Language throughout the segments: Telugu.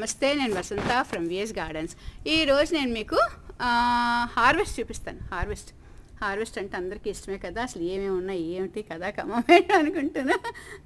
నమస్తే నేను వసంత ఫ్రమ్ విఎస్ గార్డెన్స్ ఈరోజు నేను మీకు హార్వెస్ట్ చూపిస్తాను హార్వెస్ట్ హార్వెస్ట్ అంటే అందరికీ ఇష్టమే కదా అసలు ఏమేమి ఉన్నాయి ఏమిటి కదా కమ్మేంటి అనుకుంటున్నా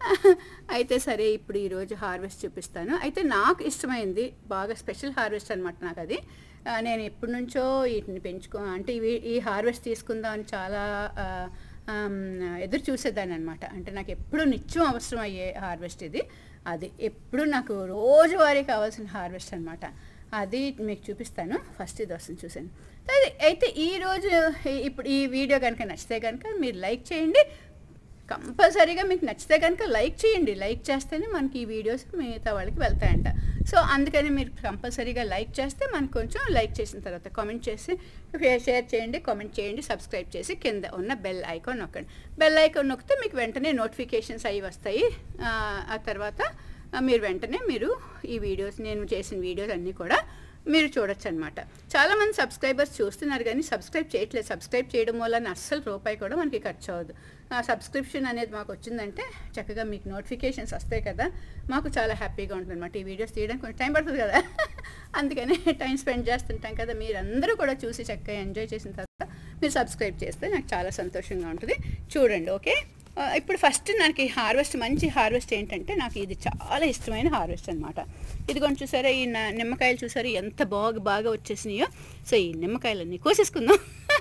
అయితే సరే ఇప్పుడు ఈరోజు హార్వెస్ట్ చూపిస్తాను అయితే నాకు ఇష్టమైంది బాగా స్పెషల్ హార్వెస్ట్ అనమాట నాకు అది ఆ, నేను ఎప్పటి నుంచో వీటిని పెంచుకో అంటే ఇవి ఈ హార్వెస్ట్ తీసుకుందాం అని చాలా ఆ, ఆమ్, ఎదురు చూసేదాన్ని అనమాట అంటే నాకు ఎప్పుడు నిత్యం అవసరం అయ్యే హార్వెస్ట్ ఇది అది ఎప్పుడు నాకు రోజువారీ కావాల్సిన హార్వెస్ట్ అనమాట అది మీకు చూపిస్తాను ఫస్ట్ ఇది వస్తుంది చూసాను అది అయితే ఈరోజు ఇప్పుడు ఈ వీడియో కనుక నచ్చితే కనుక మీరు లైక్ చేయండి కంపల్సరీగా మీకు నచ్చితే కనుక లైక్ చేయండి లైక్ చేస్తేనే మనకి ఈ వీడియోస్ మిగతా వాళ్ళకి వెళ్తాయంట సో అందుకని మీరు కంపల్సరీగా లైక్ చేస్తే మనకు కొంచెం లైక్ చేసిన తర్వాత కామెంట్ చేసి షేర్ చేయండి కామెంట్ చేయండి సబ్స్క్రైబ్ చేసి కింద ఉన్న బెల్ ఐకాన్ నొక్కండి బెల్ ఐకాన్ నొక్కితే మీకు వెంటనే నోటిఫికేషన్స్ అవి వస్తాయి ఆ, ఆ తర్వాత ఆ, మీరు వెంటనే మీరు ఈ వీడియోస్ నేను చేసిన వీడియోస్ అన్నీ కూడా మీరు చూడొచ్చు అనమాట చాలామంది సబ్స్క్రైబర్స్ చూస్తున్నారు కానీ సబ్స్క్రైబ్ చేయట్లేదు సబ్స్క్రైబ్ చేయడం వల్ల అస్సలు రూపాయి కూడా మనకి ఖర్చు అవ్వదు ఆ సబ్స్క్రిప్షన్ అనేది మాకు వచ్చిందంటే చక్కగా మీకు నోటిఫికేషన్స్ వస్తాయి కదా మాకు చాలా హ్యాపీగా ఉంటుంది అనమాట ఈ వీడియోస్ తీయడానికి కొంచెం టైం పడుతుంది కదా అందుకనే టైం స్పెండ్ చేస్తుంటాం కదా మీరందరూ కూడా చూసి చక్కగా ఎంజాయ్ చేసిన తర్వాత మీరు సబ్స్క్రైబ్ చేస్తే నాకు చాలా సంతోషంగా ఉంటుంది చూడండి ఓకే ఆ, ఇప్పుడు ఫస్ట్ నాకు ఈ హార్వెస్ట్ మంచి హార్వెస్ట్ ఏంటంటే నాకు ఇది చాలా ఇష్టమైన హార్వెస్ట్ అనమాట ఇది కొంచెం చూసారా ఈ న- నిమ్మకాయలు చూసారా ఎంత బాగా బాగా వచ్చేసినాయో సో ఈ నిమ్మకాయలన్నీ కోసేసుకుందాం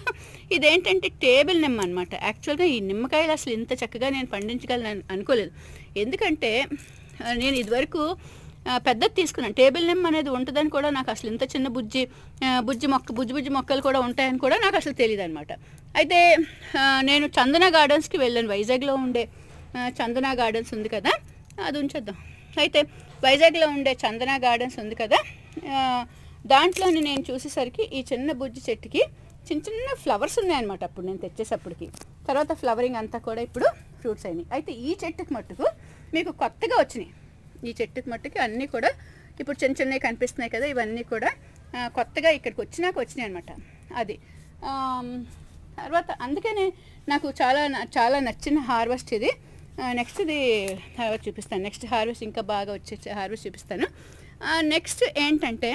ఇదేంటంటే టేబుల్ నిమ్మ అనమాట యాక్చువల్గా ఈ నిమ్మకాయలు అసలు ఇంత చక్కగా నేను పండించగలను అని అనుకోలేదు ఎందుకంటే ఆ, నేను ఇదివరకు ఆ, పెద్దది తీసుకున్నాను టేబుల్ నిమ్మ అనేది ఉంటుందని కూడా నాకు అసలు ఇంత చిన్న బుజ్జి ఆ, బుజ్జి మొక్క బుజ్జి బుజ్జి మొక్కలు కూడా ఉంటాయని కూడా నాకు అసలు తెలియదు అనమాట అయితే ఆ, నేను చందన గార్డెన్స్కి వెళ్ళాను వైజాగ్లో ఉండే ఆ, చందన గార్డెన్స్ ఉంది కదా అది ఉంచేద్దాం అయితే వైజాగ్లో ఉండే చందన గార్డెన్స్ ఉంది కదా ఆ, దాంట్లోని నేను చూసేసరికి ఈ చిన్న బుజ్జి చెట్టుకి చిన్న చిన్న ఫ్లవర్స్ ఉన్నాయన్నమాట అప్పుడు నేను తెచ్చేసప్పటికి తర్వాత ఫ్లవరింగ్ అంతా కూడా ఇప్పుడు ఫ్రూట్స్ అయినాయి అయితే ఈ చెట్టుకి మట్టుకు మీకు కొత్తగా వచ్చినాయి ఈ చెట్టుకి మట్టుకి అన్నీ కూడా ఇప్పుడు చిన్న చిన్నవి కనిపిస్తున్నాయి కదా ఇవన్నీ కూడా ఆ, కొత్తగా ఇక్కడికి వచ్చినాక వచ్చినాయి అనమాట అది ఆమ్, తర్వాత అందుకనే నాకు చాలా న- చాలా నచ్చిన హార్వెస్ట్ ఇది నెక్స్ట్ ఇది హార్వెస్ట్ చూపిస్తాను నెక్స్ట్ హార్వెస్ట్ ఇంకా బాగా వచ్చే హార్వెస్ట్ చూపిస్తాను నెక్స్ట్ ఏంటంటే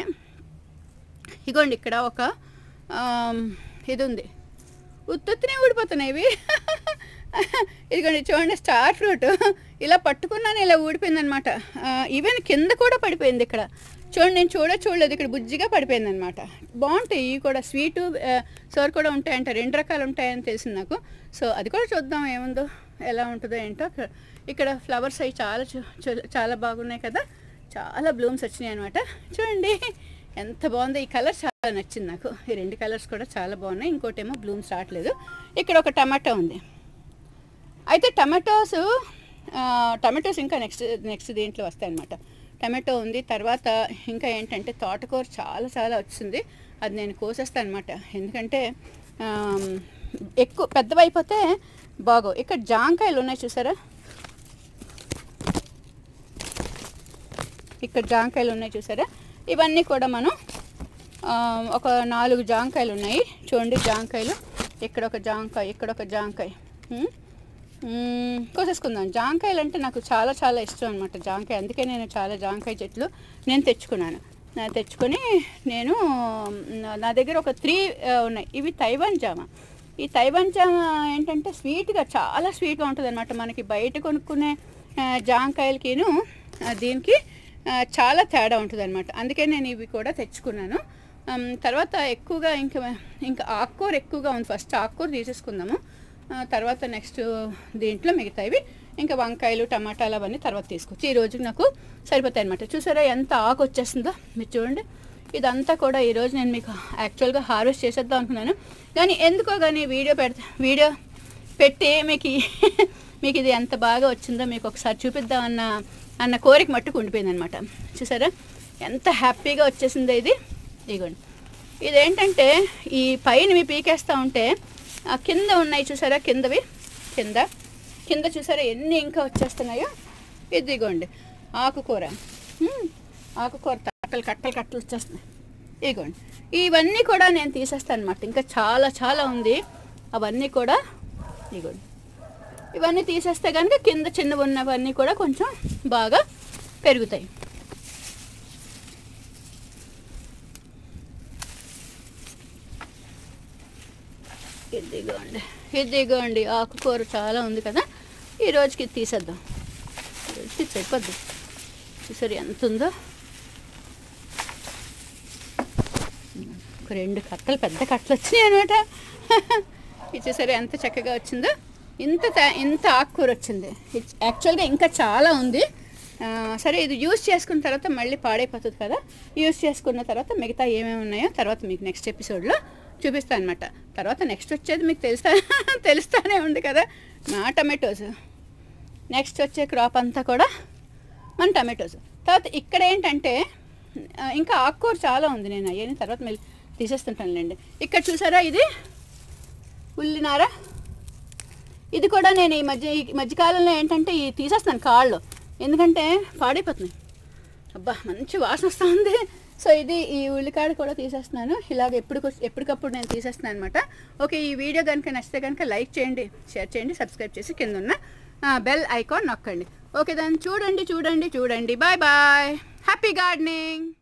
ఇగోండి ఇక్కడ ఒక ఆమ్, ఇది ఉంది ఉత్తుత్తినే ఊడిపోతున్నాయి ఇవి ఇదిగోండి చూడండి స్టార్ ఫ్రూట్ ఇలా పట్టుకున్నాను ఇలా ఊడిపోయిందనమాట ఈవెన్ కింద కూడా పడిపోయింది ఇక్కడ చూడండి నేను చూడ చూడలేదు ఇక్కడ బుజ్జిగా పడిపోయింది అనమాట బాగుంటాయి ఇవి కూడా స్వీటు సోర్ కూడా ఉంటాయంట రెండు రకాలు ఉంటాయని తెలిసింది నాకు సో అది కూడా చూద్దాం ఏముందో ఎలా ఉంటుందో ఏంటో ఇక్కడ- ఇక్కడ ఫ్లవర్స్ అవి చాలా చూ- చూ- చాలా బాగున్నాయి కదా చాలా బ్లూమ్స్ వచ్చినాయి అనమాట చూడండి ఎంత బాగుందో ఈ కలర్ చాలా నచ్చింది నాకు ఈ రెండు కలర్స్ కూడా చాలా బాగున్నాయి ఇంకోటేమో బ్లూమ్స్ రావట్లేదు ఇక్కడ ఒక టమాటో ఉంది అయితే టమాటోస్ ఆ, టమాటోస్ ఇంకా నెక్స్ట్ నెక్స్ట్ దీంట్లో వస్తాయి అనమాట టమాటో ఉంది తర్వాత ఇంకా ఏంటంటే తోటకూర చాలా చాలా వచ్చింది అది నేను కోసేస్తాను అనమాట ఎందుకంటే ఆమ్, ఎక్కువ పెద్దవైపోతే బాగో ఇక్కడ జాంకాయలు ఉన్నాయి చూసారా ఇక్కడ జాంకాయలు ఉన్నాయి చూసారా ఇవన్నీ కూడా మనం ఆ, ఒక నాలుగు జాంకాయలు ఉన్నాయి చూడండి జాంకాయలు ఇక్కడ ఒక జాంకాయ ఇక్కడ ఒక జాంకాయ ఉమ్, ఉమ్, కోసేసుకుందాం జాంకాయలు అంటే నాకు చాలా చాలా ఇష్టం అనమాట జాంకాయ అందుకే నేను చాలా జాంకాయ చెట్లు నేను తెచ్చుకున్నాను నా తెచ్చుకొని నేను నా- నా దగ్గర ఒక త్రీ ఉన్నాయి ఇవి తైవాన్ జామ ఈ తైవాన్ జామ ఏంటంటే స్వీట్గా చాలా స్వీట్గా ఉంటుంది అనమాట మనకి బయట కొనుక్కునే ఆ, జాంకాయలకిను ఆ, దీనికి ఆ, చాలా తేడా ఉంటుంది అనమాట అందుకే నేను ఇవి కూడా తెచ్చుకున్నాను ఆమ్, తర్వాత ఎక్కువగా ఇంకా ఇంకా ఆకుకూర ఎక్కువగా ఉంది ఫస్ట్ ఆకుకూర తీసేసుకుందాము ఆ, తర్వాత నెక్స్ట్ దీంట్లో మిగతావి ఇంకా వంకాయలు టమాటాలు అవన్నీ తర్వాత తీసుకొచ్చి ఈ రోజు నాకు సరిపోతాయి అనమాట చూసారా ఎంత ఆకు వచ్చేస్తుందో మీరు చూడండి ఇదంతా కూడా ఈరోజు నేను మీకు యాక్చువల్గా హార్వెస్ట్ చేసేద్దాం అనుకున్నాను కానీ ఎందుకో కానీ వీడియో పెడతా వీడియో పెట్టి మీకు ఈ- మీకు ఇది ఎంత బాగా వచ్చిందో మీకు ఒకసారి చూపిద్దాం అన్న అన్న కోరిక మట్టుకు ఉండిపోయింది అనమాట చూసారా ఎంత హ్యాపీగా వచ్చేసిందో ఇది ఇదిగోండి ఇదేంటంటే ఈ పైనవి పీకేస్తూ ఉంటే ఆ కింద ఉన్నాయి చూసారా కిందవి కింద కింద చూసారా ఎన్ని ఇంకా వచ్చేస్తున్నాయో ఇదిగోండి ఆకుకూర మ్మ్. ఆకుకూర కట్టలు కట్టలు కట్టలు వచ్చేస్తున్నాయి ఇదిగోండి ఇవన్నీ కూడా నేను తీసేస్తాను అనమాట ఇంకా చాలా చాలా ఉంది అవన్నీ కూడా ఇదిగోండి ఇవన్నీ తీసేస్తే కనుక కింద చిన్నవి ఉన్నవన్నీ కూడా కొంచెం బాగా పెరుగుతాయి ఇదిగోండి ఆకుకూర చాలా ఉంది కదా ఈ రోజుకి ఇది తీసేద్దాం ఈ రోజుకి ఇది సరిపోద్ది చూసారు ఎంత ఉందో ఒక రెండు కట్టలు పెద్ద కట్టలు వచ్చినాయి అనమాట ఇది చూసారు ఎంత చక్కగా వచ్చిందో ఇంత త- ఇంత ఆకుకూర వచ్చింది ఇది యాక్చువల్గా ఇంకా చాలా ఉంది ఆ, సరే ఇది యూస్ చేసుకున్న తర్వాత మళ్ళీ పాడైపోతుంది కదా యూస్ చేసుకున్న తర్వాత మిగతా ఏమేమి ఉన్నాయో తర్వాత మీకు నెక్స్ట్ ఎపిసోడ్లో చూపిస్తాను అనమాట తర్వాత నెక్స్ట్ వచ్చేది మీకు తెలుస్తా తెలుస్తానే ఉంది కదా నా టమాటోస్ నెక్స్ట్ వచ్చే క్రాప్ అంతా కూడా మన టమాటోస్ తర్వాత ఇక్కడ ఏంటంటే ఆ, ఇంకా ఆకుకూర చాలా ఉంది నేను అయ్యని తర్వాత మళ్ళీ తీసేస్తుంటానులేండి ఇక్కడ చూసారా ఇది ఉల్లినార ఇది కూడా నేను ఈ మధ్య ఈ మధ్యకాలంలో ఏంటంటే ఈ తీసేస్తాను కాళ్ళు ఎందుకంటే పాడైపోతున్నాయి అబ్బా మంచి వాసన వస్తూ ఉంది సో ఇది ఈ ఉల్లికాడ కూడా తీసేస్తున్నాను ఇలాగ ఎప్పుడు ఎప్పటికప్పుడు నేను తీసేస్తున్నాను అనమాట ఓకే ఈ వీడియో కనుక నచ్చితే కనుక లైక్ చేయండి షేర్ చేయండి సబ్స్క్రైబ్ చేసి కింద ఉన్న బెల్ ఐకాన్ నొక్కండి ఓకే దాన్ని చూడండి చూడండి చూడండి బాయ్ బాయ్ హ్యాపీ గార్డెనింగ్